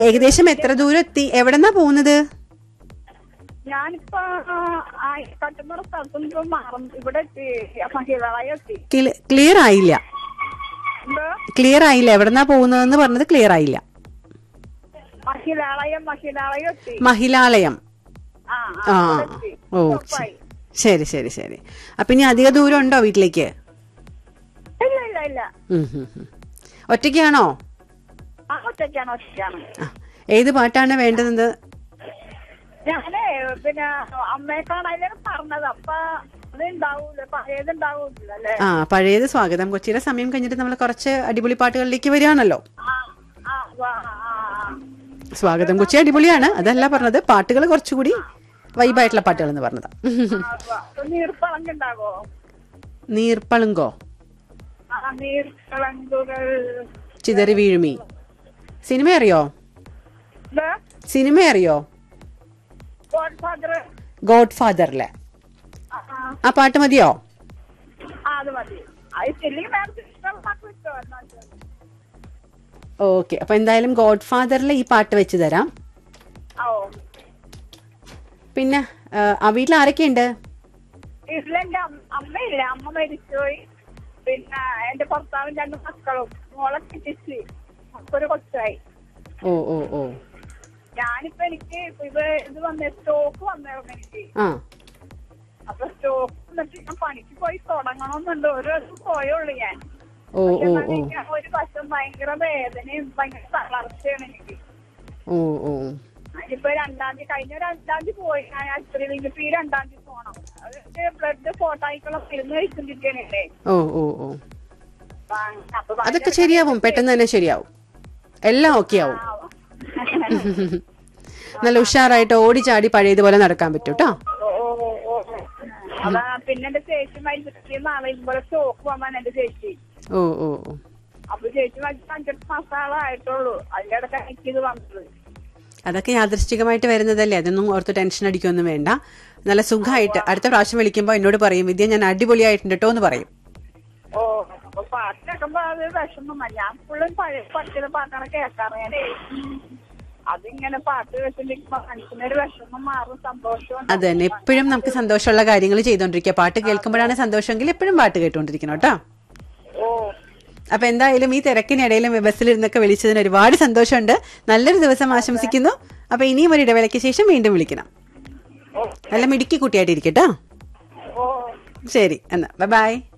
ഏകദേശം എത്ര ദൂരം എത്തി എവിടെന്നാ പോകുന്നത് ഞാനിപ്പോ ആ കട്ടുമ്പറ സ്ഥലത്തുനിന്ന് മാറും ഇവിടെ എത്തി മഹിളായി എത്തി ക്ലിയർ ആയില്ല എന്തോ ക്ലിയർ ആയില്ല എവിടെന്നാ പോകുന്നതെന്ന് പറഞ്ഞത് ക്ലിയർ ആയില്ല മഹിളാളയം മഹിളാളയം എത്തി മഹിളാലയം ആ ആ ആ, ഇവിടെ എത്തി. ഓ ഉറപ്പായി. ശരി ശരി ശരി അപ്പൊ ഇനി അധിക ദൂരം ഉണ്ടോ വീട്ടിലേക്ക് ഇല്ല ഇല്ല ഇല്ല ഉം, ഉം, ഉം. ഒറ്റയ്ക്കാണോ ആ ഒറ്റയ്ക്കാണ് ഒറ്റയ്ക്കാണ് ആ, ഏത് പാട്ടാണ് വേണ്ടത് ഞാനേ പിന്നെ അമ്മയെ കാണാനും പറഞ്ഞത് അപ്പൊ അത് ഉണ്ടാവൂല പഴയത് ഉണ്ടാവൂല അല്ലേ ആ പഴയത് സ്വാഗതം കൊച്ചിയുടെ സമയം കഴിഞ്ഞിട്ട് നമ്മൾ കുറച്ച് അടിപൊളി പാട്ടുകളിലേക്ക് വരികയാണല്ലോ ആ ആ വാ, ആ, ആ, ആ. സ്വാഗതം കൊച്ചി അടിപൊളിയാണ് അതല്ല പറഞ്ഞത് പാട്ടുകൾ കുറച്ചുകൂടി വൈബായിട്ടുള്ള പാട്ടുകൾ എന്ന് പറഞ്ഞത് ആ, വാ. അപ്പൊ നീർപ്പളങ്കുണ്ടാവോ നീർപ്പളുങ്കോ ആ നീർപ്പളങ്കുകൾ ചിതറി വീഴുമി സിനിമ അറിയോ ഇത് സിനിമ അറിയോ ഗോഡ് ഫാദർ ഗോഡ് ഫാദറിലെ ആ ആ പാട്ട് മതിയോ ആ, അത് മതി അത് ഇല്ലെങ്കിൽ മാഡത്തിന് ഇഷ്ടമുള്ള പാട്ട് വെച്ചോ എന്നാ വെച്ചാൽ. ഓക്കെ അപ്പൊ എന്തായാലും ഗോഡ് ഫാദറിലെ ഈ പാട്ട് വെച്ച് തരാം ആ, ഓ പിന്നെ ആ, ആ വീട്ടിൽ ആരൊക്കെയുണ്ട് വീട്ടിലെന്റെ അമ്മ- അമ്മയില്ല അമ്മ മരിച്ചുപോയി പിന്നെ എന്റെ ഭർത്താവും രണ്ട് മക്കളും മോളെ കിട്ടിച്ച് ഒരു കൊച്ചായി ഓ ഓ ഓ ഞാനിപ്പോ എനിക്ക് ഇത് ഇത് വന്ന സ്റ്റോക്ക് വന്നായിരുന്നു എനിക്ക് ആ അപ്പൊ സ്റ്റോക്ക് വന്നിട്ട് ഞാൻ പണിക്ക് പോയി തുടങ്ങണമെന്നുണ്ട് ഒരു ദിവസം പോയുള്ളൂ ഞാൻ ഓ പക്ഷെ ഓ എന്നാലും ഓ എനിക്ക് ഒരു വശം ഭയങ്കര വേദനയും ഭയങ്കര തളർച്ചയാണ് എനിക്ക് ഓ ഓ അതിപ്പോ രണ്ടാം തീയതി കഴിഞ്ഞ രണ്ടാം തീയതി പോയി ഞാൻ ആശുപത്രിയിൽ ഇനിയിപ്പോ ഈ രണ്ടാം തീയതി പോണം അത് ബ്ലഡ് ഫോട്ടായിക്കുള്ള മരുന്ന് കഴിച്ചിരിക്കണേ ഓ ഓ ഓ അതൊക്കെ ശരിയാവും പെട്ടെന്ന് തന്നെ ശരിയാവും എല്ലാം ഓക്കെ ആവും നല്ല ഉഷാറായിട്ട് ഓടിച്ചാടി പഴയതുപോലെ നടക്കാൻ പറ്റും കേട്ടോ അതാ പിന്നെ എന്റെ ചേച്ചി മരിച്ചിട്ട് നാളെ ഇതുപോലെ സ്റ്റോക്ക് വന്നാണ് എന്റെ ചേച്ചി ഓ ഓ ഓ അപ്പൊ ചേച്ചി മരിച്ചിട്ട് അഞ്ചെട്ട് മാസങ്ങളായിട്ടുള്ളൂ അതിന്റെ ഇടയ്ക്ക് എനിക്ക് ഇത് വന്നത് അതൊക്കെ യാദൃശ്ചികമായിട്ട് വരുന്നതല്ലേ അതൊന്നും ഓർത്ത് ടെൻഷൻ അടിക്കൊന്നും വേണ്ട നല്ല സുഖമായിട്ട് അടുത്ത പ്രാവശ്യം വിളിക്കുമ്പോൾ എന്നോട് പറയും വിദ്യ ഞാൻ അടിപൊളിയായിട്ടുണ്ട് കേട്ടോ എന്ന് പറയും ഓ അപ്പൊ പാട്ട് കേൾക്കുമ്പോ അത് വിഷമം ഞാൻ ഫുള്ളും പഴയ പട്ടിയുടെ പാട്ടാണ് കേൾക്കാറ് ഞാനേ അതിങ്ങനെ പാട്ട് വെച്ചിരിക്കുമ്പോ മനസ്സിനൊരു വിഷമം മാറും സന്തോഷവും അത് തന്നെ എപ്പോഴും നമുക്ക് സന്തോഷമുള്ള കാര്യങ്ങൾ ചെയ്തോണ്ടിരിക്കുക പാട്ട് കേൾക്കുമ്പോഴാണ് സന്തോഷമെങ്കിൽ എപ്പോഴും പാട്ട് കേട്ടുകൊണ്ടിരിക്കണം കേട്ടോ ഓ അപ്പൊ എന്തായാലും ഈ തിരക്കിനിടയിലും ബസ്സിലിരുന്നൊക്കെ വിളിച്ചതിന് ഒരുപാട് സന്തോഷമുണ്ട് നല്ലൊരു ദിവസം ആശംസിക്കുന്നു അപ്പൊ ഇനിയും ഒരു ഇടവേളയ്ക്ക് ശേഷം വീണ്ടും വിളിക്കണം ഓ നല്ല മിടുക്കി കുട്ടിയായിട്ടിരിക്കട്ടോ ഓ ശരി എന്നാ ബൈ